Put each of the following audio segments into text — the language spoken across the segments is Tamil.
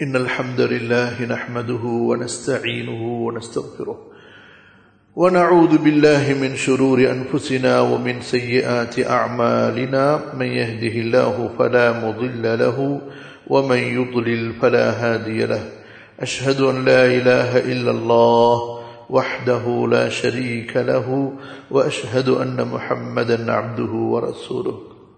إن الحمد لله نحمده ونستعينه ونستغفره ونعوذ بالله من شرور أنفسنا ومن سيئات أعمالنا من يهده الله فلا مضل له ومن يضلل فلا هادي له أشهد أن لا إله إلا الله وحده لا شريك له وأشهد أن محمدا عبده ورسوله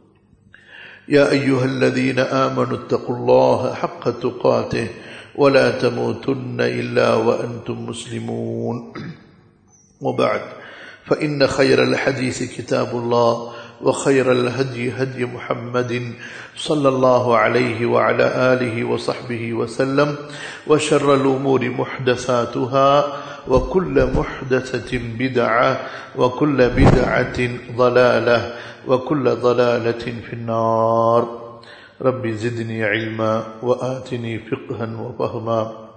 يا أيها الذين آمنوا اتقوا الله حق تقاته ولا تموتن إلا وأنتم مسلمون وبعد فإن خير الحديث كتاب الله وخير الهدي هدي محمد صلى الله عليه وعلى آله وصحبه وسلم وشر الأمور محدثاتها وكل محدثة بدعة وكل بدعة ضلالة وكل ضلالة في النار رب زدني علما وآتني فقها وفهما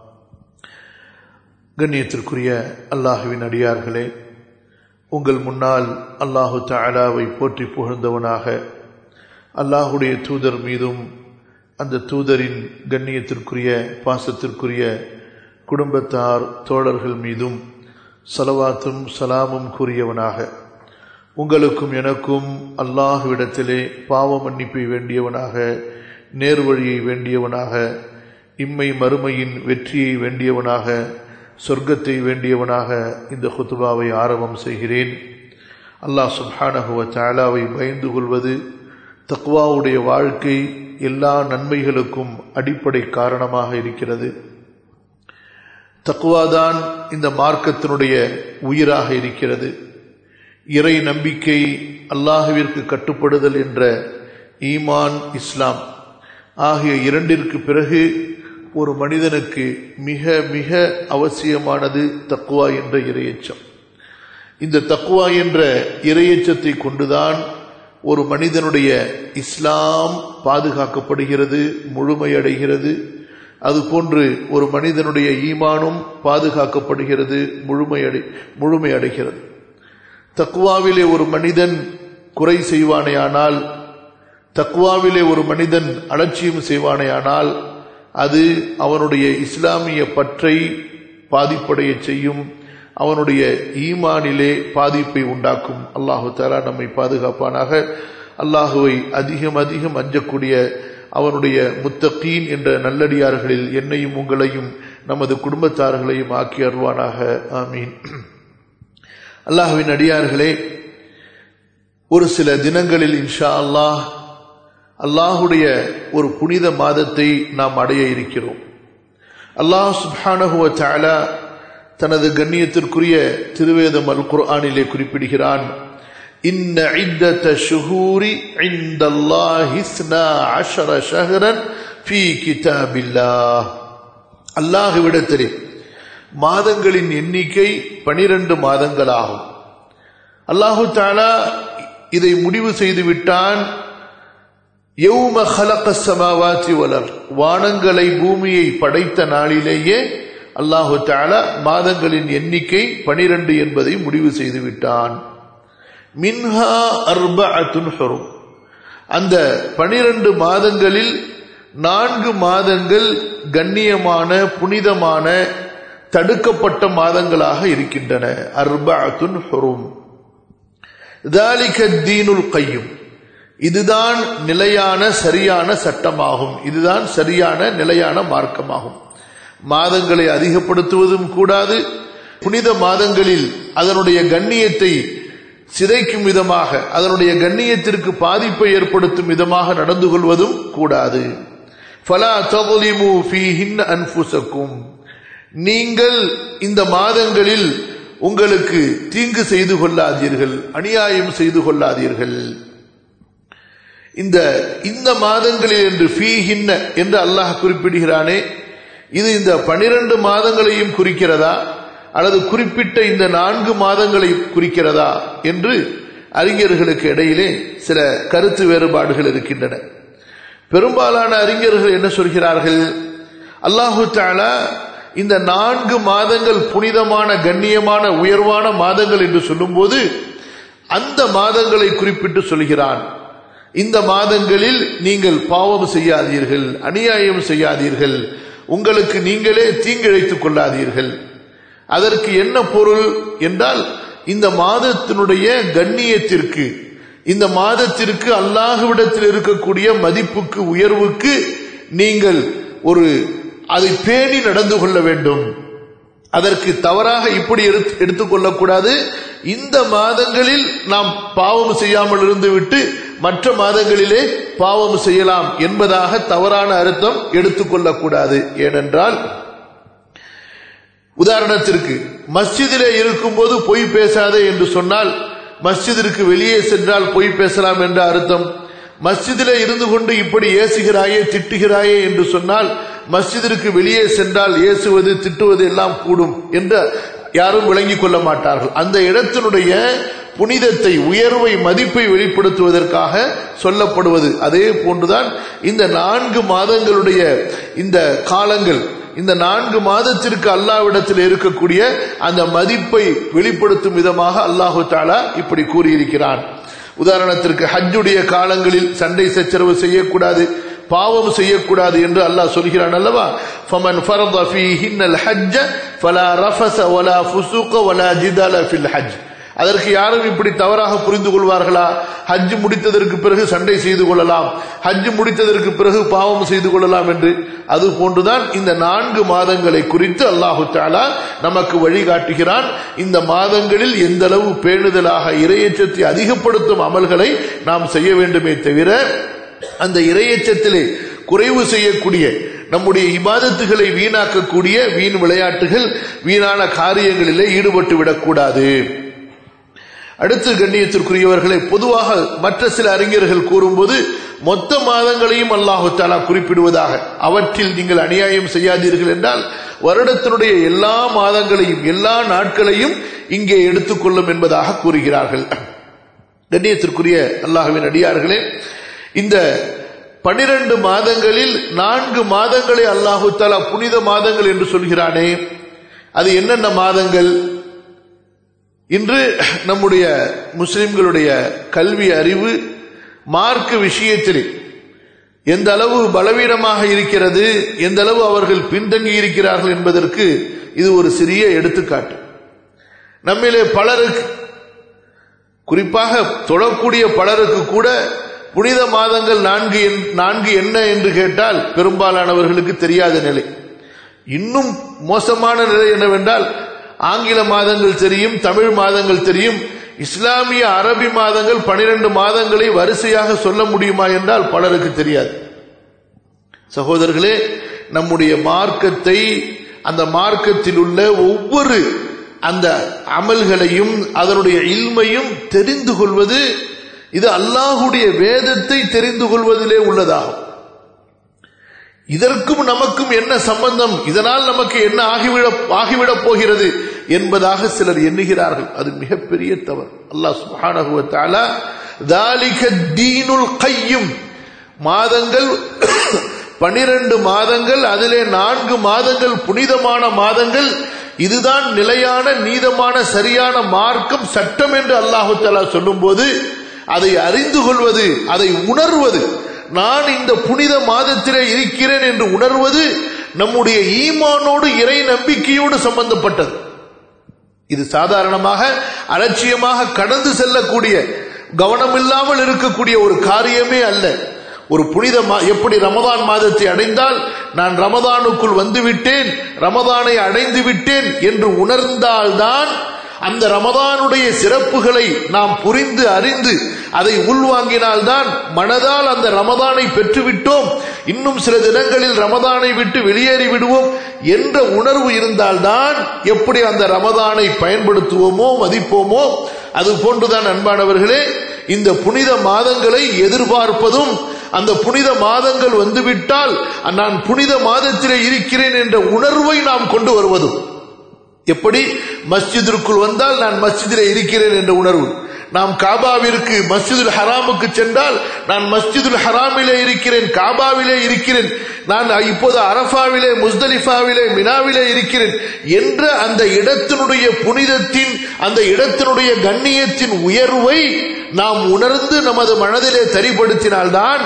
கண்ணியத்திற்குரிய அல்லாஹுவின் அடியார்களே உங்கள் முன்னால் அல்லாஹு தாலாவை போற்றி புகழ்ந்தவனாக அல்லாஹுடைய தூதர் மீதும் அந்த தூதரின் கண்ணியத்திற்குரிய பாசத்திற்குரிய குடும்பத்தார் தோழர்கள் மீதும் சலவாத்தும் சலாமும் கூறியவனாக உங்களுக்கும் எனக்கும் அல்லாஹுவிடத்திலே பாவ மன்னிப்பை வேண்டியவனாக நேர்வழியை வேண்டியவனாக இம்மை மறுமையின் வெற்றியை வேண்டியவனாக சொர்க்கத்தை வேண்டியவனாக இந்த ஹுத்துபாவை ஆரம்பம் செய்கிறேன் அல்லாஹ் சுப்ஹானஹுவ தாலாவை பயந்து கொள்வது தக்வாவுடைய வாழ்க்கை எல்லா நன்மைகளுக்கும் அடிப்படை காரணமாக இருக்கிறது தக்குவாதான் இந்த மார்க்கத்தினுடைய உயிராக இருக்கிறது இறை நம்பிக்கை அல்லாஹுவிற்கு கட்டுப்படுதல் என்ற ஈமான் இஸ்லாம் ஆகிய இரண்டிற்கு பிறகு ஒரு மனிதனுக்கு மிக மிக அவசியமானது தக்குவா என்ற இரையச்சம் இந்த தக்குவா என்ற இரையச்சத்தை கொண்டுதான் ஒரு மனிதனுடைய இஸ்லாம் பாதுகாக்கப்படுகிறது முழுமையடைகிறது அதுபோன்று ஒரு மனிதனுடைய ஈமானும் பாதுகாக்கப்படுகிறது முழுமையடை முழுமையடைகிறது தக்குவாவிலே ஒரு மனிதன் குறை செய்வானேயானால் தக்குவாவிலே ஒரு மனிதன் அலட்சியம் செய்வானேயானால் அது அவனுடைய இஸ்லாமிய பற்றை பாதிப்படைய செய்யும் அவனுடைய ஈமானிலே பாதிப்பை உண்டாக்கும் அல்லாஹு தாலா நம்மை பாதுகாப்பானாக அல்லாஹுவை அதிகம் அதிகம் அஞ்சக்கூடிய அவனுடைய முத்தகீன் என்ற நல்லடியார்களில் என்னையும் உங்களையும் நமது குடும்பத்தார்களையும் ஆக்கி அருவானாக ஆமீன் அல்லாஹுவின் அடியார்களே ஒரு சில தினங்களில் இன்ஷா அல்லாஹ் அல்லாஹுடைய ஒரு புனித மாதத்தை நாம் அடைய இருக்கிறோம் அல்லாஹ் சுப்ஹானஹுவ தாலா தனது கண்ணியத்திற்குரிய திருவேதம் அல் குர்ஆனிலே குறிப்பிடுகிறான் إن عدة الشهور عند الله اثنا عشر شهرا في كتاب الله அல்லாஹ் விடத்திலே மாதங்களின் எண்ணிக்கை பனிரெண்டு மாதங்களாகும் அல்லாஹு தாலா இதை முடிவு செய்து விட்டான் யௌம ஹலக சமாவாத்தி வளர் வானங்களை பூமியை படைத்த நாளிலேயே அல்லாஹு தாலா மாதங்களின் எண்ணிக்கை பனிரெண்டு என்பதை முடிவு செய்து விட்டான் மின்ஹா அர்பஅத்துன் ஹுரும் அந்த பனிரெண்டு மாதங்களில் நான்கு மாதங்கள் கண்ணியமான புனிதமான தடுக்கப்பட்ட மாதங்களாக இருக்கின்றன அர்பஅத்துன் ஹுரும் தீனுல் கையும் இதுதான் நிலையான சரியான சட்டமாகும் இதுதான் சரியான நிலையான மார்க்கமாகும் மாதங்களை அதிகப்படுத்துவதும் கூடாது புனித மாதங்களில் அதனுடைய கண்ணியத்தை சிதைக்கும் விதமாக அதனுடைய கண்ணியத்திற்கு பாதிப்பை ஏற்படுத்தும் விதமாக நடந்து கொள்வதும் கூடாது ஃபலா தகுலிமு ஃபீஹின் அன்புசக்கும் நீங்கள் இந்த மாதங்களில் உங்களுக்கு தீங்கு செய்து கொள்ளாதீர்கள் அநியாயம் செய்து கொள்ளாதீர்கள் இந்த இந்த மாதங்களில் என்று ஃபீஹின்ன என்று அல்லாஹ் குறிப்பிடுகிறானே இது இந்த பனிரெண்டு மாதங்களையும் குறிக்கிறதா அல்லது குறிப்பிட்ட இந்த நான்கு மாதங்களை குறிக்கிறதா என்று அறிஞர்களுக்கு இடையிலே சில கருத்து வேறுபாடுகள் இருக்கின்றன பெரும்பாலான அறிஞர்கள் என்ன சொல்கிறார்கள் அல்லாஹு தாலா இந்த நான்கு மாதங்கள் புனிதமான கண்ணியமான உயர்வான மாதங்கள் என்று சொல்லும்போது அந்த மாதங்களை குறிப்பிட்டு சொல்கிறான் இந்த மாதங்களில் நீங்கள் பாவம் செய்யாதீர்கள் அநியாயம் செய்யாதீர்கள் உங்களுக்கு நீங்களே தீங்கிழைத்துக் கொள்ளாதீர்கள் அதற்கு என்ன பொருள் என்றால் இந்த மாதத்தினுடைய கண்ணியத்திற்கு இந்த மாதத்திற்கு அல்லாஹுவிடத்தில் இருக்கக்கூடிய மதிப்புக்கு உயர்வுக்கு நீங்கள் ஒரு அதை பேணி நடந்து கொள்ள வேண்டும் அதற்கு தவறாக இப்படி எடுத்துக்கொள்ளக்கூடாது இந்த மாதங்களில் நாம் பாவம் செய்யாமல் இருந்துவிட்டு மற்ற மாதங்களிலே பாவம் செய்யலாம் என்பதாக தவறான அர்த்தம் எடுத்துக்கொள்ளக்கூடாது ஏனென்றால் உதாரணத்திற்கு மஸ்ஜிதிலே இருக்கும்போது பொய் பேசாதே என்று சொன்னால் மஸ்ஜிதிற்கு வெளியே சென்றால் பொய் பேசலாம் என்ற அர்த்தம் மஸ்ஜிதிலே இருந்து கொண்டு இப்படி ஏசுகிறாயே திட்டுகிறாயே என்று சொன்னால் மஸ்ஜிதிற்கு வெளியே சென்றால் ஏசுவது திட்டுவது எல்லாம் கூடும் என்று யாரும் விளங்கிக் கொள்ள மாட்டார்கள் அந்த இடத்தினுடைய புனிதத்தை உயர்வை மதிப்பை வெளிப்படுத்துவதற்காக சொல்லப்படுவது அதே போன்றுதான் இந்த நான்கு மாதங்களுடைய இந்த காலங்கள் இந்த நான்கு மாதத்திற்கு அல்லாவிடத்தில் இருக்கக்கூடிய அந்த மதிப்பை வெளிப்படுத்தும் விதமாக அல்லாஹு தாலா இப்படி கூறியிருக்கிறான் உதாரணத்திற்கு ஹஜ்ஜுடைய காலங்களில் சண்டை சச்சரவு செய்யக்கூடாது பாவம் செய்யக்கூடாது என்று அல்லாஹ் சொல்கிறான் அல்லவா ஃபமன் ஃபரத ஃபீஹின்னல் ஹஜ்ஜ ஃபலா ரஃபஸ வலா ஃபுசூக வலா ஜிதல ஃபில் ஹஜ் அதற்கு யாரும் இப்படி தவறாக புரிந்து கொள்வார்களா ஹஜ் முடித்ததற்கு பிறகு சண்டை செய்து கொள்ளலாம் ஹஜ் முடித்ததற்கு பிறகு பாவம் செய்து கொள்ளலாம் என்று அது போன்றுதான் இந்த நான்கு மாதங்களை குறித்து அல்லாஹு தாலா நமக்கு வழிகாட்டுகிறான் இந்த மாதங்களில் எந்த அளவு பேணுதலாக இரையச்சத்தை அதிகப்படுத்தும் அமல்களை நாம் செய்ய வேண்டுமே தவிர அந்த இரையச்சத்திலே குறைவு செய்யக்கூடிய நம்முடைய இபாதத்துகளை வீணாக்கக்கூடிய வீண் விளையாட்டுகள் வீணான காரியங்களிலே ஈடுபட்டு விடக்கூடாது அடுத்து கண்ணியத்திற்குரியவர்களை பொதுவாக மற்ற சில அறிஞர்கள் கூறும்போது மொத்த மாதங்களையும் அல்லாஹு தாலா குறிப்பிடுவதாக அவற்றில் நீங்கள் அநியாயம் செய்யாதீர்கள் என்றால் வருடத்தினுடைய எல்லா மாதங்களையும் எல்லா நாட்களையும் இங்கே எடுத்துக்கொள்ளும் என்பதாக கூறுகிறார்கள் கண்ணியத்திற்குரிய அல்லாஹுவின் அடியார்களே இந்த பனிரெண்டு மாதங்களில் நான்கு மாதங்களை அல்லாஹு தாலா புனித மாதங்கள் என்று சொல்கிறானே அது என்னென்ன மாதங்கள் இன்று நம்முடைய முஸ்லிம்களுடைய கல்வி அறிவு மார்க்க விஷயத்தில் எந்த அளவு பலவீனமாக இருக்கிறது எந்த அளவு அவர்கள் பின்தங்கி இருக்கிறார்கள் என்பதற்கு இது ஒரு சிறிய எடுத்துக்காட்டு நம்மிலே பலருக்கு குறிப்பாக தொடக்கூடிய பலருக்கு கூட புனித மாதங்கள் நான்கு நான்கு என்ன என்று கேட்டால் பெரும்பாலானவர்களுக்கு தெரியாத நிலை இன்னும் மோசமான நிலை என்னவென்றால் ஆங்கில மாதங்கள் தெரியும் தமிழ் மாதங்கள் தெரியும் இஸ்லாமிய அரபி மாதங்கள் பனிரெண்டு மாதங்களை வரிசையாக சொல்ல முடியுமா என்றால் பலருக்கு தெரியாது சகோதரர்களே நம்முடைய மார்க்கத்தை அந்த மார்க்கத்தில் உள்ள ஒவ்வொரு அந்த அமல்களையும் அதனுடைய இல்மையும் தெரிந்து கொள்வது இது அல்லாஹுடைய வேதத்தை தெரிந்து கொள்வதிலே உள்ளதாகும் இதற்கும் நமக்கும் என்ன சம்பந்தம் இதனால் நமக்கு என்ன ஆகிவிட ஆகிவிடப் போகிறது என்பதாக சிலர் எண்ணுகிறார்கள் அது மிகப்பெரிய தவறு அல்லாஹ் சுபானகுவத்தாலா தாலிக தீனுல் கையும் மாதங்கள் பனிரெண்டு மாதங்கள் அதிலே நான்கு மாதங்கள் புனிதமான மாதங்கள் இதுதான் நிலையான நீதமான சரியான மார்க்கம் சட்டம் என்று அல்லாஹு தாலா சொல்லும் போது அதை அறிந்து கொள்வது அதை உணர்வது நான் இந்த புனித மாதத்திலே இருக்கிறேன் என்று உணர்வது நம்முடைய ஈமானோடு இறை நம்பிக்கையோடு சம்பந்தப்பட்டது இது சாதாரணமாக அலட்சியமாக கடந்து செல்லக்கூடிய கவனமில்லாமல் இருக்கக்கூடிய ஒரு காரியமே அல்ல ஒரு புனித எப்படி ரமதான் மாதத்தை அடைந்தால் நான் ரமதானுக்குள் வந்துவிட்டேன் ரமதானை அடைந்து விட்டேன் என்று உணர்ந்தால்தான் அந்த ரமதானுடைய சிறப்புகளை நாம் புரிந்து அறிந்து அதை உள்வாங்கினால்தான் மனதால் அந்த ரமதானை பெற்றுவிட்டோம் இன்னும் சில தினங்களில் ரமதானை விட்டு வெளியேறி விடுவோம் என்ற உணர்வு இருந்தால்தான் எப்படி அந்த ரமதானை பயன்படுத்துவோமோ மதிப்போமோ அது போன்றுதான் அன்பானவர்களே இந்த புனித மாதங்களை எதிர்பார்ப்பதும் அந்த புனித மாதங்கள் வந்துவிட்டால் நான் புனித மாதத்திலே இருக்கிறேன் என்ற உணர்வை நாம் கொண்டு வருவதும் எப்படி மஸ்ஜிதிற்குள் வந்தால் நான் மஸ்ஜிதிலே இருக்கிறேன் என்ற உணர்வு நாம் காபாவிற்கு மஸ்ஜிதுல் ஹராமுக்கு சென்றால் நான் மஸ்ஜிதுல் ஹராமிலே இருக்கிறேன் காபாவிலே இருக்கிறேன் நான் இப்போது அரஃபாவிலே முஸ்தலிஃபாவிலே மினாவிலே இருக்கிறேன் என்ற அந்த இடத்தினுடைய புனிதத்தின் அந்த இடத்தினுடைய கண்ணியத்தின் உயர்வை நாம் உணர்ந்து நமது மனதிலே தரிப்படுத்தினால்தான்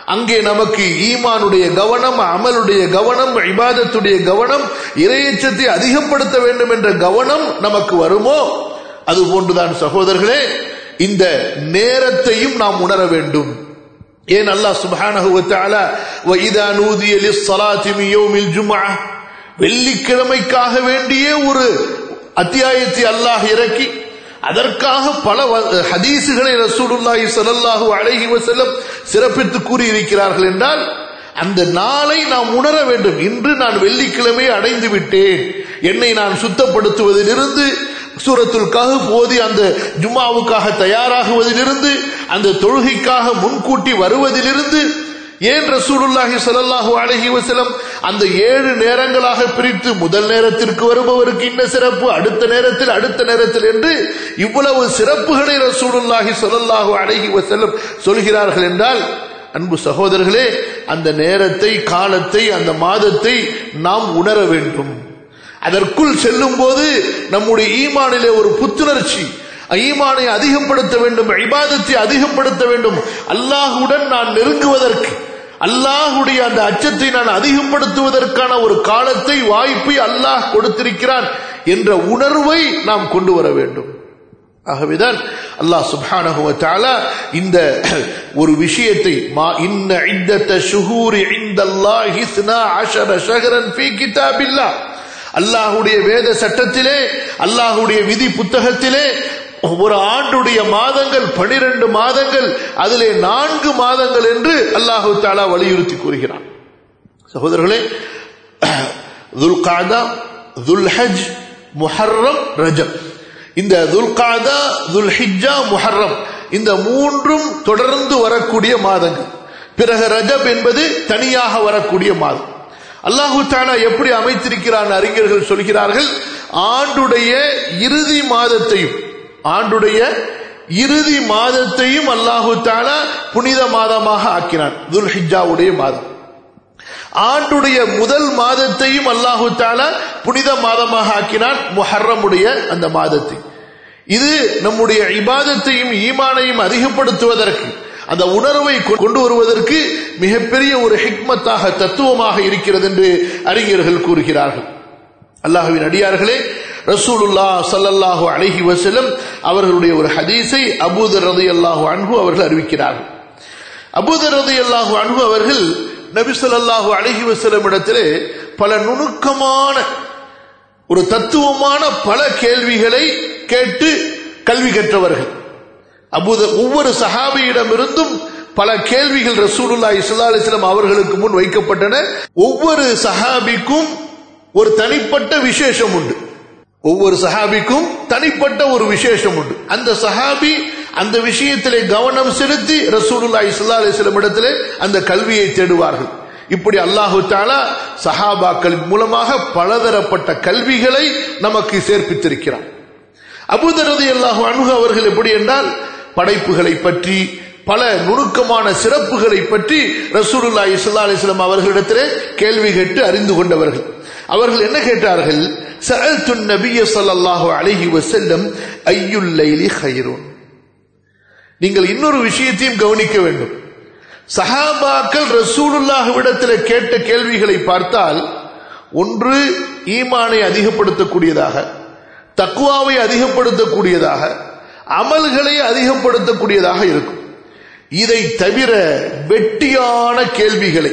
அங்கே நமக்கு ஈமானுடைய கவனம் அமலுடைய கவனம் இபாதத்துடைய கவனம் இரையச்சத்தை அதிகப்படுத்த வேண்டும் என்ற கவனம் நமக்கு வருமோ அது போன்றுதான் சகோதரர்களே இந்த நேரத்தையும் நாம் உணர வேண்டும் ஏன் அல்லாஹ் சுப்ஹானஹு வ தஆலா வ இதா நூதிய லிஸ்ஸலாத்தி மின் யௌமில் ஜும்ஆ வெள்ளிக்கிழமைக்காக வேண்டிய ஒரு அத்தியாயத்தை அல்லாஹ் இறக்கி அதற்காக பல வ- ஹதீசுகளை ரசூலுல்லாஹி ஸல்லல்லாஹு அலைஹி வஸல்லம் சிறப்பித்து கூறியிருக்கிறார்கள் என்றால் அந்த நாளை நாம் உணர வேண்டும் இன்று நான் வெள்ளிக்கிழமை அடைந்து விட்டேன் என்னை நான் சுத்தப்படுத்துவதிலிருந்து சூரத்துல் கஹஃப் ஓதி அந்த ஜும்மாவுக்காக தயாராகுவதிலிருந்து அந்த தொழுகைக்காக முன்கூட்டி வருவதிலிருந்து ஏன் ரசூலுல்லாஹி ஸல்லல்லாஹு அலைஹி வஸல்லம் அந்த ஏழு நேரங்களாக பிரித்து முதல் நேரத்திற்கு வருபவருக்கு இன்ன சிறப்பு அடுத்த நேரத்தில் அடுத்த நேரத்தில் என்று இவ்வளவு சிறப்புகளை ரசூலுல்லாஹி ஸல்லல்லாஹு அலைஹி வஸல்லம் சொல்கிறார்கள் என்றால் அன்பு சகோதரர்களே அந்த நேரத்தை காலத்தை அந்த மாதத்தை நாம் உணர வேண்டும் அதற்குள் செல்லும் போது நம்முடைய ஈமானிலே ஒரு புத்துணர்ச்சி ஈமானை அதிகப்படுத்த வேண்டும் இபாதத்தை அதிகப்படுத்த வேண்டும் அல்லாஹுடன் நான் நெருங்குவதற்கு அல்லாஹுடைய அந்த அச்சத்தை நான் அதிகப்படுத்துவதற்கான ஒரு காலத்தை வாய்ப்பை அல்லாஹ் கொடுத்திருக்கிறான் என்ற உணர்வை நாம் கொண்டு வர வேண்டும் ஆகவேதான் அல்லாஹ் சுப்ஹானஹு வ தஆலா இந்த ஒரு விஷயத்தை மா இன்ன இத்தத்த ஷுஹூரி இந்தல்லாஹி 12 ஷஹரன் ஃபீ கிதாபில்லாஹ் அல்லாஹ்வுடைய வேத சட்டத்திலே அல்லாஹ்வுடைய விதி புத்தகத்திலே ஒரு ஆண்டுடைய மாதங்கள் 12 மாதங்கள் அதிலே நான்கு மாதங்கள் என்று அல்லாஹு தாலா வலியுறுத்தி கூறுகிறான் சகோதரர்களே துல்காதா துல்ஹஜ் முஹர்ரம் ரஜப் இந்த துல்காதா துல்ஹிஜ்ஜா முஹர்ரம் இந்த மூன்றும் தொடர்ந்து வரக்கூடிய மாதங்கள் பிறகு ரஜப் என்பது தனியாக வரக்கூடிய மாதம் அல்லாஹு தாலா எப்படி அமைத்திருக்கிறான் அறிஞர்கள் சொல்கிறார்கள் ஆண்டுடைய இறுதி மாதத்தையும் ஆண்டுடைய இறுதி மாதத்தையும் அல்லாஹு தாலா புனித மாதமாக ஆக்கினான் துல்ஹிஜாவுடைய மாதம் ஆண்டுடைய முதல் மாதத்தையும் அல்லாஹு தாலா புனித மாதமாக ஆக்கினான் முஹர்ரமுடைய அந்த மாதத்தை இது நம்முடைய இபாதத்தையும் ஈமானையும் அதிகப்படுத்துவதற்கு அந்த உணர்வை கொ- கொண்டு வருவதற்கு மிகப்பெரிய ஒரு ஹிக்மத்தாக தத்துவமாக இருக்கிறது என்று அறிஞர்கள் கூறுகிறார்கள் அல்லாஹுவின் அடியார்களே ரசூலுல்லா ஸல்லல்லாஹு அலைஹி வஸல்லம் அவர்களுடைய ஒரு ஹதீஸை அபூதர் ரலியல்லாஹு அன்ஹு அவர்கள் அறிவிக்கிறார்கள் அபூதர் ரலியல்லாஹு அன்ஹு அவர்கள் நபி ஸல்லல்லாஹு அலைஹி வஸல்லம் இடத்திலே பல நுணுக்கமான ஒரு தத்துவமான பல கேள்விகளை கேட்டு கல்வி கற்றவர்கள் அபூத ஒவ்வொரு சஹாபியிடமிருந்தும் பல கேள்விகள் ரசூலுல்லாஹி ஸல்லல்லாஹு அலைஹி வஸல்லம் அவர்களுக்கு முன் வைக்கப்பட்டன ஒவ்வொரு சஹாபிக்கும் ஒரு தனிப்பட்ட விசேஷம் உண்டு ஒவ்வொரு சஹாபிக்கும் தனிப்பட்ட ஒரு விசேஷம் உண்டு அந்த சஹாபி அந்த விஷயத்திலே கவனம் செலுத்தி ரசூலுல்லாஹி ஸல்லல்லாஹு அலைஹி வஸல்லம் இடத்திலே அந்த கல்வியை தேடுவார்கள் இப்படி அல்லாஹு தாலா சஹாபாக்களின் மூலமாக பலதரப்பட்ட கல்விகளை நமக்கு சேர்ப்பித்திருக்கிறான் அபுதரது அல்லாஹு அணுகு அவர்கள் எப்படி என்றால் படைப்புகளை பற்றி பல நுணுக்கமான சிறப்புகளை பற்றி ரசூலுல்லாஹி ஸல்லல்லாஹு அலைஹி வஸல்லம் அவர்களிடத்திலே கேள்வி கேட்டு அறிந்து கொண்டவர்கள் அவர்கள் என்ன கேட்டார்கள் சஅல்து நபிய ஸல்லல்லாஹு அலைஹி வஸல்லம் ஐயுல் லைலி ഖൈറുன் நீங்கள் இன்னொரு விஷயத்தையும் கவனிக்க வேண்டும் சஹாபாக்கள் ரசூலுல்லாஹ்விடத்தில் கேட்ட கேள்விகளை பார்த்தால் ஒன்று ஈமானை அதிகப்படுத்தக்கூடியதாக தக்குவாவை அதிகப்படுத்தக்கூடியதாக அமல்களை அதிகப்படுத்தக்கூடியதாக இருக்கும் இதை தவிர வெட்டியான கேள்விகளை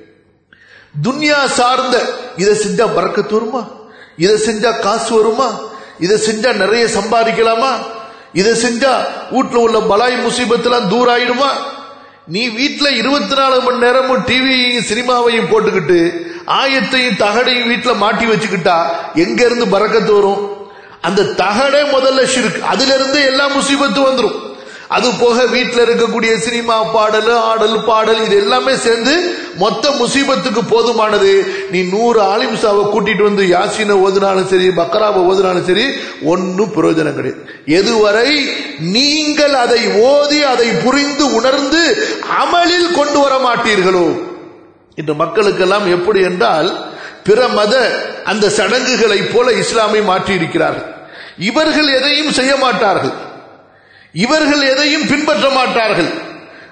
துன்யா சார்ந்த இதை செஞ்சா பறக்கத்து வருமா இதை செஞ்சா காசு வருமா இதை செஞ்சா நிறைய சம்பாதிக்கலாமா இதை செஞ்சா வீட்டுல உள்ள பலாய் முசீபத்தெல்லாம் தூராயிடுமா நீ வீட்டுல இருபத்தி நாலு மணி நேரமும் டிவியையும் சினிமாவையும் போட்டுக்கிட்டு ஆயத்தையும் தகடையும் வீட்டுல மாட்டி வச்சுக்கிட்டா எங்க இருந்து பறக்கத்து வரும் அந்த தகடே முதல்ல ஷிர்க் அதுல இருந்து எல்லா முசீபத்து வந்துரும் அது போக வீட்டுல இருக்கக்கூடிய சினிமா பாடல் ஆடல் பாடல் இது எல்லாமே சேர்ந்து மொத்த முசீபத்துக்கு போதுமானது நீ நூறு ஆலிம்சாவை கூட்டிட்டு வந்து யாசினை ஓதுனாலும் சரி பக்கராவை ஓதுனாலும் சரி ஒன்னும் பிரயோஜனம் கிடையாது எதுவரை நீங்கள் அதை ஓதி அதை புரிந்து உணர்ந்து அமலில் கொண்டு வர மாட்டீர்களோ இன்று மக்களுக்கெல்லாம் எப்படி என்றால் பிற மத அந்த சடங்குகளை போல இஸ்லாமை மாற்றி இருக்கிறார்கள் இவர்கள் எதையும் செய்ய மாட்டார்கள் இவர்கள் எதையும் பின்பற்ற மாட்டார்கள்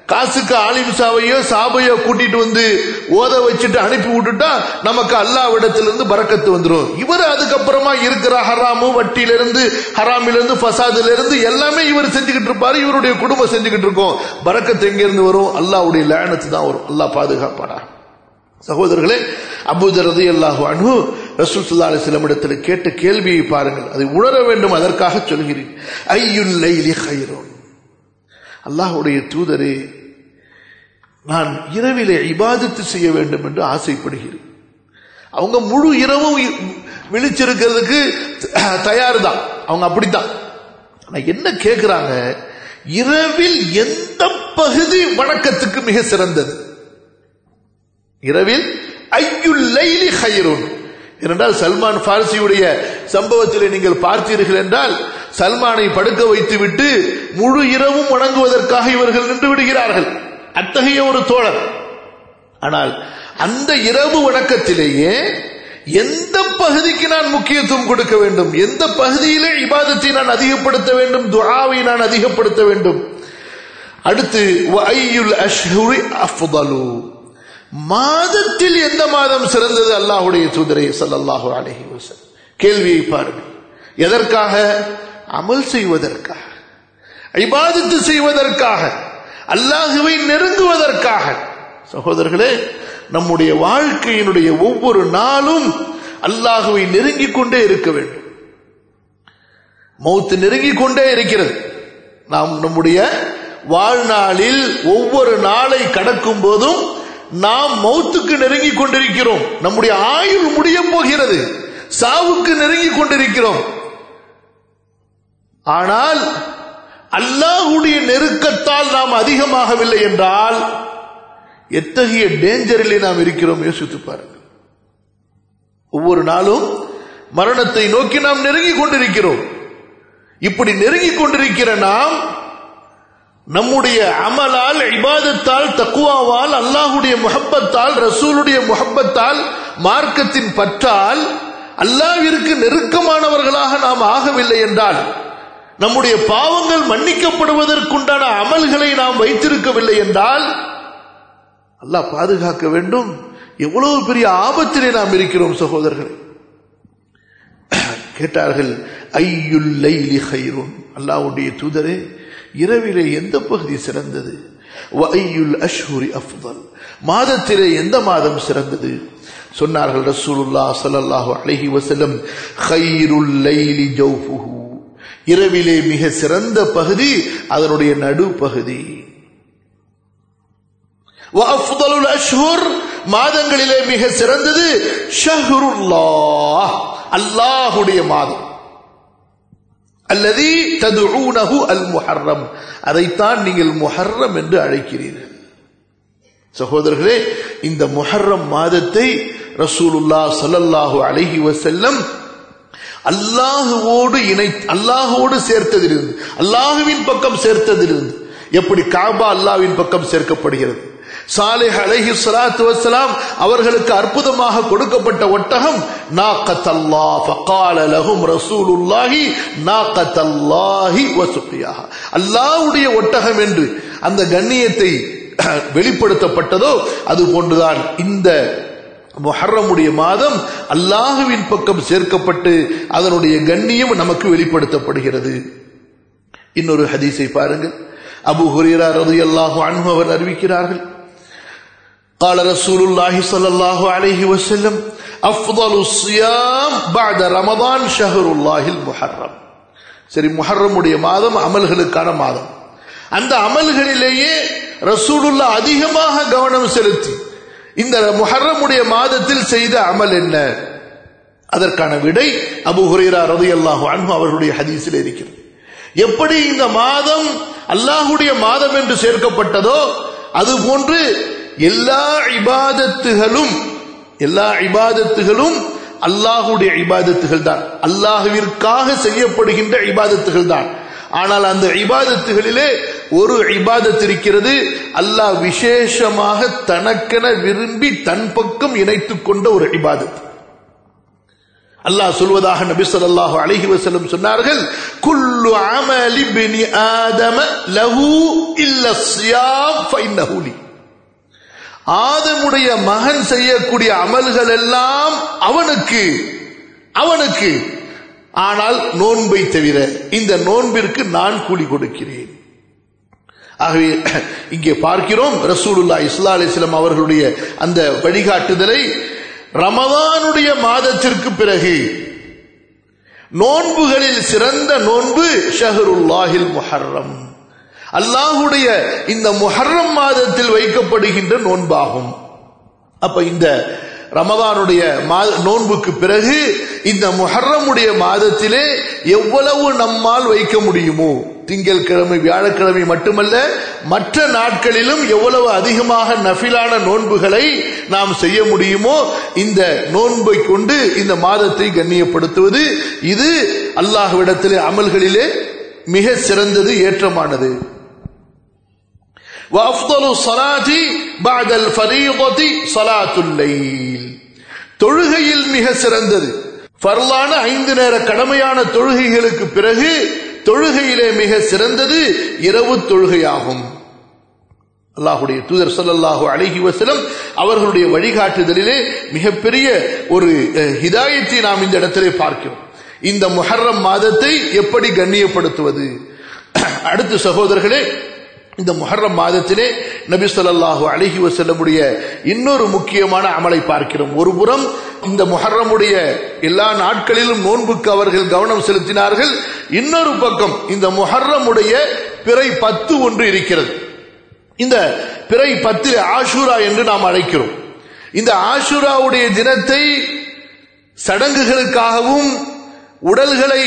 காசுக்கு ஆலிம்சாவையோ சாபையோ கூட்டிட்டு வந்து ஓத வச்சுட்டு அனுப்பி விட்டுட்டா நமக்கு அல்லாவிடத்திலிருந்து பறக்கத்து வந்துடும் இவர் அதுக்கப்புறமா இருக்கிற ஹராமு வட்டியிலிருந்து ஹராமிலிருந்து ஃபசாதுல இருந்து எல்லாமே இவர் செஞ்சுக்கிட்டு இருப்பாரு இவருடைய குடும்பம் செஞ்சுக்கிட்டு இருக்கோம் பறக்கத்து எங்க இருந்து வரும் அல்லாவுடைய லேனத்து தான் வரும் அல்லாஹ் பாதுகாப்பாடா சகோதரர்களே அபூதர் ரதி அல்லாஹு அனு ரசூல் சுல்லா அலிஸ்லம் இடத்தில் கேட்ட கேள்வியை பாருங்கள் அதை உணர வேண்டும் அதற்காக சொல்கிறேன் ஐயுல் லைலி ஹைரோன் அல்லாஹுடைய தூதரே நான் இரவிலே இபாதத்து செய்ய வேண்டும் என்று ஆசைப்படுகிறேன் அவங்க முழு இரவும் விழிச்சிருக்கிறதுக்கு தயார் தான் அவங்க அப்படித்தான் ஆனா என்ன கேட்கிறாங்க இரவில் எந்த பகுதி வணக்கத்துக்கு மிக சிறந்தது இரவில் ஐயுல் லைலி ஹைரோன் ஏனென்றால் சல்மான் பாரசியுடைய சம்பவத்தில் நீங்கள் பார்த்தீர்கள் என்றால் சல்மானை படுக்க வைத்துவிட்டு முழு இரவும் வணங்குவதற்காக இவர்கள் நின்று விடுகிறார்கள் அத்தகைய ஒரு தோழர் ஆனால் அந்த இரவு வணக்கத்திலேயே எந்த பகுதிக்கு நான் முக்கியத்துவம் கொடுக்க வேண்டும் எந்த பகுதியிலே இபாதத்தை நான் அதிகப்படுத்த வேண்டும் துஆவை நான் அதிகப்படுத்த வேண்டும் அடுத்து அஃதலு மாதத்தில் எந்த மாதம் சிறந்தது அல்லாஹுடைய தூதரை சல்லல்லாஹு அலஹி வசல் கேள்வியை பாருங்கள் எதற்காக அமல் செய்வதற்காக ஐபாதத்து செய்வதற்காக அல்லாஹுவை நெருங்குவதற்காக சகோதரர்களே நம்முடைய வாழ்க்கையினுடைய ஒவ்வொரு நாளும் அல்லாஹுவை நெருங்கிக் கொண்டே இருக்க வேண்டும் மௌத்து நெருங்கிக் கொண்டே இருக்கிறது நாம் நம்முடைய வாழ்நாளில் ஒவ்வொரு நாளை கடக்கும் போதும் நாம் மௌத்துக்கு நெருங்கி கொண்டிருக்கிறோம் நம்முடைய ஆயுள் முடிய போகிறது சாவுக்கு நெருங்கி கொண்டிருக்கிறோம் ஆனால் அல்லாஹுடைய நெருக்கத்தால் நாம் அதிகமாகவில்லை என்றால் எத்தகைய டேஞ்சரிலே நாம் இருக்கிறோம் யோசித்து பாருங்கள் ஒவ்வொரு நாளும் மரணத்தை நோக்கி நாம் நெருங்கி கொண்டிருக்கிறோம் இப்படி நெருங்கி கொண்டிருக்கிற நாம் நம்முடைய அமலால் இபாதத்தால் தக்குவாவால் அல்லாஹுடைய முகப்பத்தால் ரசூலுடைய முகப்பத்தால் மார்க்கத்தின் பற்றால் அல்லாவிற்கு நெருக்கமானவர்களாக நாம் ஆகவில்லை என்றால் நம்முடைய பாவங்கள் மன்னிக்கப்படுவதற்குண்டான அமல்களை நாம் வைத்திருக்கவில்லை என்றால் அல்லாஹ் பாதுகாக்க வேண்டும் எவ்வளவு பெரிய ஆபத்திலே நாம் இருக்கிறோம் சகோதரர்களே கேட்டார்கள் ஐயுல் லைலி ஹைரும் அல்லாஹ்வுடைய தூதரே இரவிலே எந்த பகுதி சிறந்தது வஐயுல் அஷ்ஹுரி அஃதல் மாதத்திலே எந்த மாதம் சிறந்தது சொன்னார்கள் ரசூலுல்லா ஸல்லல்லாஹு அலைஹி வஸல்லம் கைருல் லைலி ஜௌஃபுஹு இரவிலே மிக சிறந்த பகுதி அதனுடைய நடு பகுதி வஅஃதலுல் அஷ்ஹுர் மாதங்களிலே மிக சிறந்தது ஷஹ்ருல்லாஹ் அல்லாஹ்வுடைய மாதம் அல்லதி ததுஊனஹு அல் முஹர்ரம் அதைத்தான் நீங்கள் முஹர்ரம் என்று அழைக்கிறீர்கள் சகோதரர்களே இந்த முஹர்ரம் மாதத்தை ரசூலுல்லா ஸல்லல்லாஹு அலைஹி வஸல்லம் அல்லாஹுவோடு இணை அல்லாஹுவோடு சேர்த்ததிலிருந்து அல்லாஹுவின் பக்கம் சேர்த்ததிலிருந்து எப்படி காபா அல்லாஹ்வின் பக்கம் சேர்க்கப்படுகிறது சாலிஹ் அலைஹி ஸலாத்து வஸ்ஸலாம் அவர்களுக்கு அற்புதமாக கொடுக்கப்பட்ட ஒட்டகம் நாக்கத்தல்லா ஃபகால லஹும் ரசூலுல்லாஹி நாக்கத்தல்லாஹி வசுகியாஹா அல்லாஹ்வுடைய ஒட்டகம் என்று அந்த கண்ணியத்தை வெளிப்படுத்தப்பட்டதோ அது போன்றுதான் இந்த முஹர்ரமுடைய மாதம் அல்லாஹுவின் பக்கம் சேர்க்கப்பட்டு அதனுடைய கண்ணியம் நமக்கு வெளிப்படுத்தப்படுகிறது இன்னொரு ஹதீஸை பாருங்கள் அபு ஹுரீரா ரலியல்லாஹு அன்ஹு அவர் அறிவிக்கிறார்கள் قال رسول الله صلى الله عليه وسلم أفضل الصيام بعد رمضان شهر الله المحرم சரி முஹர்ரமுடைய மாதம் அமல்களுக்கான மாதம் அந்த அமல்களிலேயே ரசூலுல்லா அதிகமாக கவனம் செலுத்தி இந்த முஹர்ரமுடைய மாதத்தில் செய்த அமல் என்ன அதற்கான விடை அபு ஹுரேரா ரதி அல்லாஹு அன்பு அவர்களுடைய ஹதீஸில் இருக்கிறது எப்படி இந்த மாதம் அல்லாஹுடைய மாதம் என்று சேர்க்கப்பட்டதோ அதுபோன்று எல்லா இபாதத்துகளும் எல்லா இபாதத்துகளும் அல்லாஹுடைய இபாதத்துகள் தான் அல்லாஹுவிற்காக செய்யப்படுகின்ற இபாதத்துகள் தான் ஆனால் அந்த இபாதத்துகளிலே ஒரு இபாதத் இருக்கிறது அல்லாஹ் விசேஷமாக தனக்கென விரும்பி தன் பக்கம் இணைத்துக் கொண்ட ஒரு இபாதத் அல்லாஹ் சொல்வதாக நபி ஸல்லல்லாஹு அலைஹி வஸல்லம் சொன்னார்கள் குல்லு அமலி இப்னி ஆதம லஹு இல்ல ஸியாம் ஃபஇன்னஹு லி ஆதமுடைய மகன் செய்யக்கூடிய அமல்கள் எல்லாம் அவனுக்கு அவனுக்கு ஆனால் நோன்பை தவிர இந்த நோன்பிற்கு நான் கூலி கொடுக்கிறேன் ஆகவே இங்கே பார்க்கிறோம் ரசூலுல்லா இஸ்லா அலிஸ்லாம் அவர்களுடைய அந்த வழிகாட்டுதலை ரமதானுடைய மாதத்திற்கு பிறகு நோன்புகளில் சிறந்த நோன்பு ஷஹருல்லாஹில் முஹர்ரம் அல்லாஹுடைய இந்த முஹர்ரம் மாதத்தில் வைக்கப்படுகின்ற நோன்பாகும் அப்ப இந்த ரமதானுடைய நோன்புக்கு பிறகு இந்த முஹர்ரமுடைய மாதத்திலே எவ்வளவு நம்மால் வைக்க முடியுமோ திங்கள் கிழமை வியாழக்கிழமை மட்டுமல்ல மற்ற நாட்களிலும் எவ்வளவு அதிகமாக நஃபிலான நோன்புகளை நாம் செய்ய முடியுமோ இந்த நோன்பை கொண்டு இந்த மாதத்தை கண்ணியப்படுத்துவது இது அல்லாஹ்விடத்திலே அமல்களிலே மிக சிறந்தது ஏற்றமானது وأفضل الصلاة بعد الفريضة صلاة الليل தொழுகையில் மிக சிறந்தது ஃபர்லான ஐந்து நேர கடமையான தொழுகைகளுக்கு பிறகு தொழுகையிலே மிக சிறந்தது இரவு தொழுகையாகும் அல்லாஹுடைய தூதர் சொல்லல்லாஹு அழகி வசலம் அவர்களுடைய வழிகாட்டுதலிலே மிகப்பெரிய ஒரு ஹிதாயத்தை நாம் இந்த இடத்திலே பார்க்கிறோம் இந்த முஹர்ரம் மாதத்தை எப்படி கண்ணியப்படுத்துவது அடுத்து சகோதரர்களே இந்த முஹர்ரம் மாதத்திலே நபி சொல்லாஹு அழகி வசல்லமுடைய இன்னொரு முக்கியமான அமலை பார்க்கிறோம் ஒரு புறம் இந்த முஹர்ரமுடைய எல்லா நாட்களிலும் நோன்புக்கு அவர்கள் கவனம் செலுத்தினார்கள் இன்னொரு பக்கம் இந்த முஹர்ரமுடைய பிறை பத்து ஒன்று இருக்கிறது இந்த பிறை பத்து ஆஷூரா என்று நாம் அழைக்கிறோம் இந்த ஆஷூராவுடைய தினத்தை சடங்குகளுக்காகவும் உடல்களை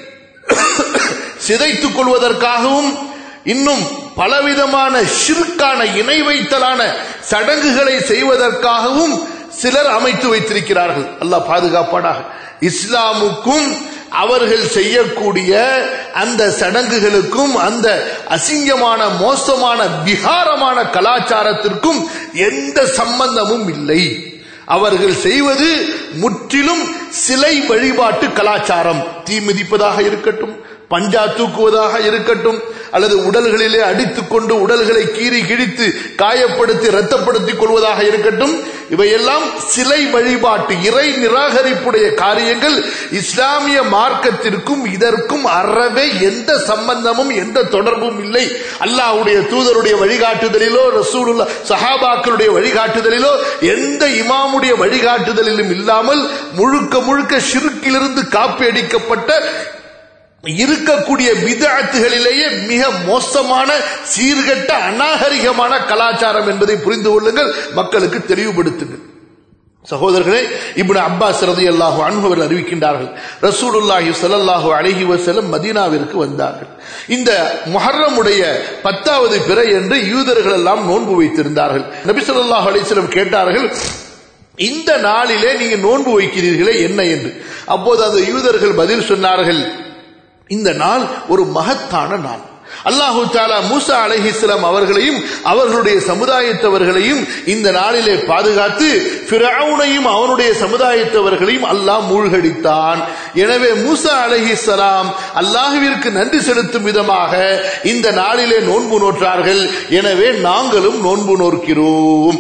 சிதைத்துக் கொள்வதற்காகவும் இன்னும் பலவிதமான ஷிர்கான இணை வைத்தலான சடங்குகளை செய்வதற்காகவும் சிலர் அமைத்து வைத்திருக்கிறார்கள் அல்லாஹ் பாதுகாப்பானாக இஸ்லாமுக்கும் அவர்கள் செய்யக்கூடிய அந்த சடங்குகளுக்கும் அந்த அசிங்கமான மோசமான விகாரமான கலாச்சாரத்திற்கும் எந்த சம்பந்தமும் இல்லை அவர்கள் செய்வது முற்றிலும் சிலை வழிபாட்டு கலாச்சாரம் தீ மிதிப்பதாக இருக்கட்டும் பஞ்சா தூக்குவதாக இருக்கட்டும் அல்லது உடல்களிலே அடித்துக் கொண்டு உடல்களை கீறி கிழித்து காயப்படுத்தி ரத்தப்படுத்திக் கொள்வதாக இருக்கட்டும் இவையெல்லாம் சிலை வழிபாட்டு இறை நிராகரிப்புடைய காரியங்கள் இஸ்லாமிய மார்க்கத்திற்கும் இதற்கும் அறவே எந்த சம்பந்தமும் எந்த தொடர்பும் இல்லை அல்லாஹ்வுடைய தூதருடைய வழிகாட்டுதலிலோ ரசூலுல்லா சஹாபாக்களுடைய வழிகாட்டுதலிலோ எந்த இமாமுடைய வழிகாட்டுதலிலும் இல்லாமல் முழுக்க முழுக்க ஷிருக்கிலிருந்து காப்பி அடிக்கப்பட்ட இருக்கக்கூடிய விதத்துகளிலேயே மிக மோசமான சீர்கட்ட அநாகரிகமான கலாச்சாரம் என்பதை புரிந்து கொள்ளுங்கள் மக்களுக்கு தெளிவுபடுத்துங்கள் சகோதரர்களே இப்னு அப்பாஸ் ரதி அல்லாஹு அன்பவர் அறிவிக்கின்றார்கள் ரசூலுல்லாஹி ஸல்லல்லாஹு அலைஹி வஸல்லம் மதீனாவிற்கு வந்தார்கள் இந்த முஹர்ரமுடைய பத்தாவது பிறை என்று யூதர்கள் எல்லாம் நோன்பு வைத்திருந்தார்கள் நபி ஸல்லல்லாஹு அலைஹி வஸல்லம் கேட்டார்கள் இந்த நாளிலே நீங்க நோன்பு வைக்கிறீர்களே என்ன என்று அப்போது அந்த யூதர்கள் பதில் சொன்னார்கள் இந்த நாள் ஒரு மகத்தான நாள் அல்லாஹு தாலா மூசா அலஹிஸ்லாம் அவர்களையும் அவர்களுடைய சமுதாயத்தவர்களையும் இந்த நாளிலே பாதுகாத்து பிறவுனையும் அவனுடைய சமுதாயத்தவர்களையும் அல்லாஹ் மூழ்கடித்தான் எனவே மூசா அலஹிஸ்லாம் அல்லாஹுவிற்கு நன்றி செலுத்தும் விதமாக இந்த நாளிலே நோன்பு நோற்றார்கள் எனவே நாங்களும் நோன்பு நோக்கிறோம்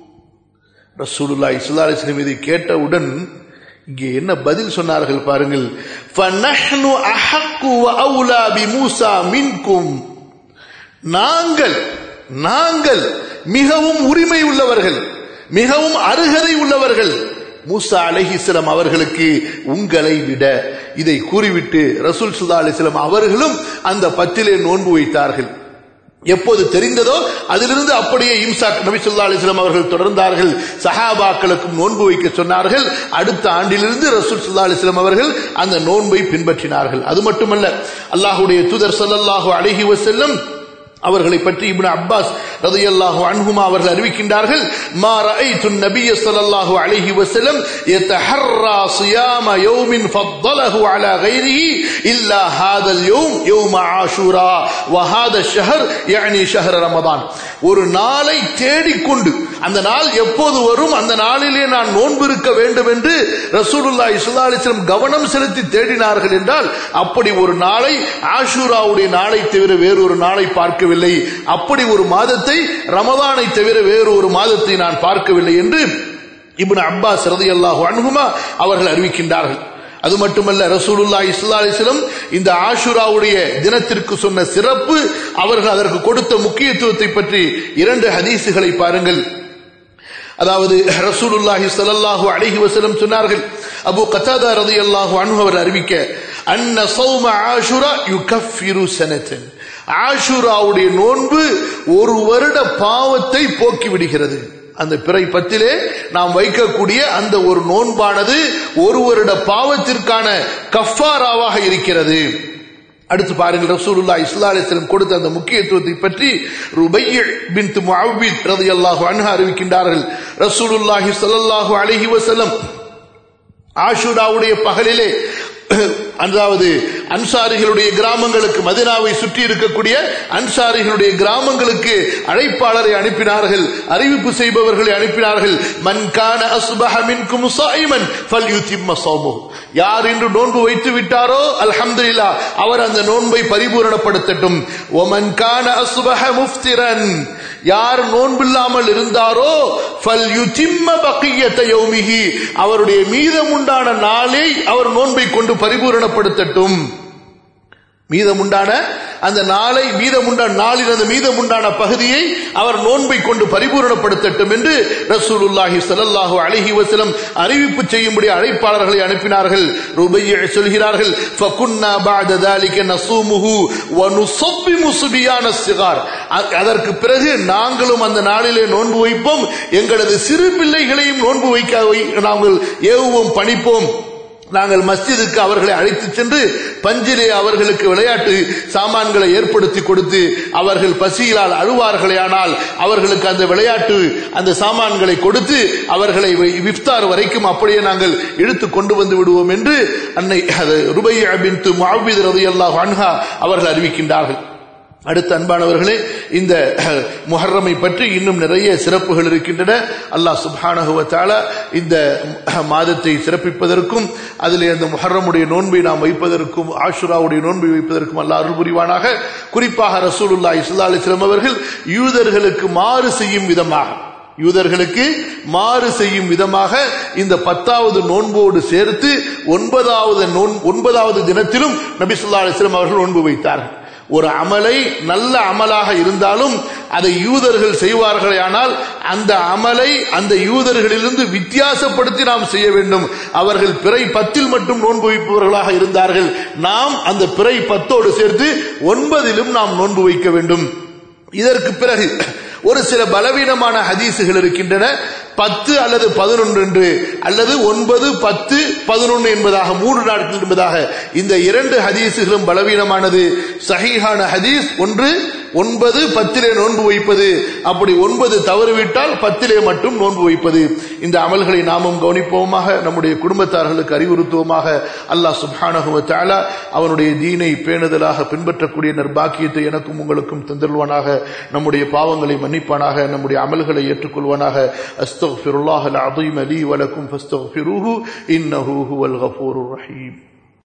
ரசூலுல்லா இஸ்லா அலிஸ்லம் இதை கேட்டவுடன் இங்கே என்ன பதில் சொன்னார்கள் பாருங்கள் فَنَحْنُ أَحَقُّ وَأَوْلَى بِمُوسَى مِنْكُمْ நாங்கள் நாங்கள் மிகவும் உரிமை உள்ளவர்கள் மிகவும் அருகதை உள்ளவர்கள் மூசா அலஹிஸ்லாம் அவர்களுக்கு உங்களை விட இதை கூறிவிட்டு ரசூல் சுல்லா அலிஸ்லாம் அவர்களும் அந்த பத்திலே நோன்பு வைத்தார்கள் எப்போது தெரிந்ததோ அதிலிருந்து அப்படியே இம்சாக் நபி சொல்லா அலிஸ்லாம் அவர்கள் தொடர்ந்தார்கள் சஹாபாக்களுக்கும் நோன்பு வைக்க சொன்னார்கள் அடுத்த ஆண்டிலிருந்து ரசூல் சுல்லா அலிஸ்லாம் அவர்கள் அந்த நோன்பை பின்பற்றினார்கள் அது மட்டுமல்ல அல்லாஹுடைய தூதர் சொல்லல்லாஹு அழகி வசல்லம் அவர்களை பற்றி இப்னு அப்பாஸ் ரலியல்லாஹு அன்ஹுமா அவர்கள் அறிவிக்கின்றார்கள் மா ரஅய்து நபிய ஸல்லல்லாஹு அலைஹி வஸல்லம் யதஹர்ரா சியாம யௌமின் ஃபضله على غيره الا هذا اليوم يوم عاشوراء وهذا الشهر يعني شهر رمضان ஒரு நாளை தேடிக்கொண்டு அந்த நாள் எப்போது வரும் அந்த நாளிலே நான் நோன்பு இருக்க வேண்டும் என்று ரசூலுல்லாஹி ஸல்லல்லாஹு அலைஹி வஸல்லம் கவனம் செலுத்தி தேடினார்கள் என்றால் அப்படி ஒரு நாளை ஆஷூராவுடைய நாளை தவிர வேறொரு நாளை பார்க்கவில்லை அப்படி ஒரு மாதத்தை ரமதானை தவிர வேறு ஒரு மாதத்தை நான் பார்க்கவில்லை என்று இப்னு அப்பாஸ் ரலியல்லாஹு அன்ஹுமா அவர்கள் அறிவிக்கின்றார்கள் அது மட்டுமல்ல ரசூலுல்லாஹி ஸல்லல்லாஹு அலைஹி வஸல்லம் இந்த ஆஷுராவுடைய தினத்திற்கு சொன்ன சிறப்பு அவர்கள் அதற்கு கொடுத்த முக்கியத்துவத்தை பற்றி இரண்டு ஹதீஸுகளை பாருங்கள் அதாவது ரசூலுல்லாஹி ஸல்லல்லாஹு அலைஹி வஸல்லம் சொன்னார்கள் அபூ கத்தாதா ரலியல்லாஹு அன்ஹு அவர் அறிவிக்க அன்ன ஸௌம ஆஷுரா யுகஃபிரு சனத்தன் ஆஷுராவுடைய நோன்பு ஒரு வருட பாவத்தை போக்கி விடுகிறது அந்த பிறை பத்திலே நாம் வைக்கக்கூடிய அந்த ஒரு நோன்பானது ஒரு வருட பாவத்திற்கான கஃபாராவாக இருக்கிறது அடுத்து பாருங்கள் ரசூலுல்லா இஸ்லா அலிஸ்லம் கொடுத்த அந்த முக்கியத்துவத்தை பற்றி ருபைய பின் முஅவ்வித் ரலியல்லாஹு அன்ஹா அறிவிக்கின்றார்கள் ரசூலுல்லாஹி ஸல்லல்லாஹு அலைஹி வஸல்லம் ஆஷுராவுடைய பகலிலே அதாவது அன்சாரிகளுடைய கிராமங்களுக்கு மதினாவை சுற்றி இருக்கக்கூடிய அன்சாரிகளுடைய கிராமங்களுக்கு அழைப்பாளரை அனுப்பினார்கள் அறிவிப்பு செய்பவர்களை அனுப்பினார்கள் மன்கான அஸ்பஹ மின்கும் சாயிமன் ஃபல்யுதிம்ம ஸௌமுஹு யார் இன்று நோன்பு வைத்து விட்டாரோ அல்ஹம்துலில்லா அவர் அந்த நோன்பை பரிபூரணப்படுத்தட்டும் ஒமன் கான அஸ்பஹ முஃப்திரன் யார் நோன்பில்லாமல் இருந்தாரோ ஃபல்யுதிம்ம பக்கியத்த யௌமிஹி அவருடைய மீதமுண்டான நாளை அவர் நோன்பை கொண்டு பரிபூரணப்படுத்தட்டும் மீதமுண்டான அந்த நாளை மீதமுண்டான நாளின் அந்த மீதமுண்டான பகுதியை அவர் நோன்பை கொண்டு பரிபூரணப்படுத்தட்டும் என்று ரசூலுல்லாஹி ஸல்லல்லாஹு அலைஹி வஸல்லம் அறிவிப்பு செய்யும்படி அழைப்பாளர்களை அனுப்பினார்கள் ருபைய சொல்கிறார்கள் ஃபகுன்னா பஅத ذلك நஸூமுஹு வ நுஸப்பிமு சுபியான சிகார் அதற்கு பிறகு நாங்களும் அந்த நாளிலே நோன்பு வைப்போம் எங்களது சிறு பிள்ளைகளையும் நோன்பு வைக்க நாங்கள் ஏவுவோம் பணிப்போம் நாங்கள் மஸ்ஜிதுக்கு அவர்களை அழைத்து சென்று பஞ்சிலே அவர்களுக்கு விளையாட்டு சாமான்களை ஏற்படுத்தி கொடுத்து அவர்கள் பசியிலால் அழுவார்களே ஆனால் அவர்களுக்கு அந்த விளையாட்டு அந்த சாமான்களை கொடுத்து அவர்களை விஃப்தார் வரைக்கும் அப்படியே நாங்கள் இழுத்து கொண்டு வந்து விடுவோம் என்று அன்னை ருபைய பின் முஅவ்வித் ரலியல்லாஹு அன்ஹா அவர்கள் அறிவிக்கின்றார்கள் அடுத்த அன்பானவர்களே இந்த முஹர்ரமை பற்றி இன்னும் நிறைய சிறப்புகள் இருக்கின்றன அல்லாஹ் சுப்ஹானஹுவத்தால இந்த மாதத்தை சிறப்பிப்பதற்கும் அதில் அந்த முஹர்ரமுடைய நோன்பை நாம் வைப்பதற்கும் ஆஷுராவுடைய நோன்பை வைப்பதற்கும் அல்லாஹ் அருள் புரிவானாக குறிப்பாக ரசூலுல்லா இஸ்லா அலிஸ்லாம் அவர்கள் யூதர்களுக்கு மாறு செய்யும் விதமாக யூதர்களுக்கு மாறு செய்யும் விதமாக இந்த பத்தாவது நோன்போடு சேர்த்து ஒன்பதாவது நோன் ஒன்பதாவது தினத்திலும் நபி சொல்லா அலிஸ்லாம் அவர்கள் நோன்பு வைத்தார்கள் ஒரு அமலை நல்ல அமலாக இருந்தாலும் அதை யூதர்கள் செய்வார்களே ஆனால் அந்த அமலை அந்த யூதர்களிலிருந்து வித்தியாசப்படுத்தி நாம் செய்ய வேண்டும் அவர்கள் பிறை பத்தில் மட்டும் நோன்பு வைப்பவர்களாக இருந்தார்கள் நாம் அந்த பிறை பத்தோடு சேர்த்து ஒன்பதிலும் நாம் நோன்பு வைக்க வேண்டும் இதற்கு பிறகு ஒரு சில பலவீனமான ஹதீசுகள் இருக்கின்றன பத்து அல்லது பதினொன்று என்று அல்லது ஒன்பது பத்து பதினொன்று என்பதாக மூன்று நாட்கள் என்பதாக இந்த இரண்டு ஹதீசுகளும் பலவீனமானது சஹீஹான ஹதீஸ் ஒன்று ஒன்பது பத்திலே நோன்பு வைப்பது அப்படி ஒன்பது தவறுவிட்டால் பத்திலே மட்டும் நோன்பு வைப்பது இந்த அமல்களை நாமும் கவனிப்போமாக நம்முடைய குடும்பத்தார்களுக்கு அறிவுறுத்துவோமாக அல்லாஹ் சுப்ஹானஹுவ தாலா அவனுடைய தீனை பேணுதலாக பின்பற்றக்கூடிய நற்பாக்கியத்தை எனக்கும் உங்களுக்கும் தந்துள்வானாக நம்முடைய பாவங்களை மன்னிப்பானாக நம்முடைய அமல்களை ஏற்றுக்கொள்வானாக அஸ்தக்ஃபிருல்லாஹ் அல் அதீம் லீ வலக்கும் ஃபஸ்தக்ஃபிருஹு இன்னஹு ஹுவல் கஃபூருர் ரஹீம்